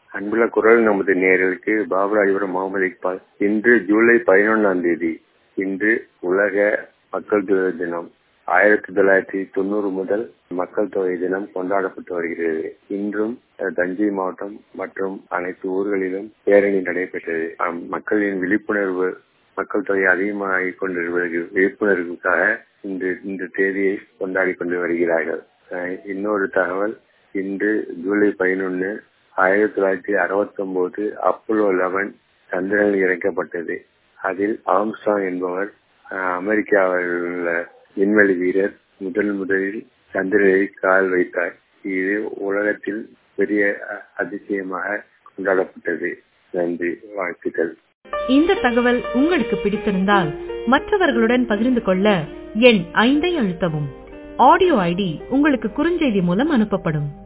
அன்புள்ள குரல் நமது நேர்களுக்கு பாபராஜபுரம் முகமது இக்பால் இன்று ஜூலை பதினொன்றாம் தேதி இன்று உலக மக்கள் தொகை தினம் ஆயிரத்தி தொள்ளாயிரத்தி தொண்ணூறு முதல் மக்கள் தொகை தினம் கொண்டாடப்பட்டு வருகிறது இன்றும் தஞ்சை மாவட்டம் மற்றும் அனைத்து ஊர்களிலும் பேரணி நடைபெற்றது மக்களின் விழிப்புணர்வு மக்கள் தொகை அதிகமாகிக் கொண்டிருப்பதற்கு விழிப்புணர்வுக்காக இன்று இந்த தேதியை கொண்டாடி கொண்டு வருகிறார்கள் இன்னொரு தகவல் இன்று ஜூலை பதினொன்னு ஆயிரத்தி தொள்ளாயிரத்தி அறுபத்தி ஒன்பது அப்போலோ லெவன் சந்திரனில் இறக்கப்பட்டது அதில் ஆம்ஸ்டாங் என்பவர் அமெரிக்காவில் உள்ள விண்வெளி வீரர் முதல் முதலில் சந்திரனில் கால் வைத்தார் இது உலகத்தில் பெரிய அதிசயமாக கொண்டாடப்பட்டது நன்றி வாழ்த்துக்கள் இந்த தகவல் உங்களுக்கு பிடித்திருந்தால் மற்றவர்களுடன் பகிர்ந்து கொள்ள எண் ஐந்தை அழுத்தவும் ஆடியோ ஐடி உங்களுக்கு குறுஞ்செய்தி மூலம் அனுப்பப்படும்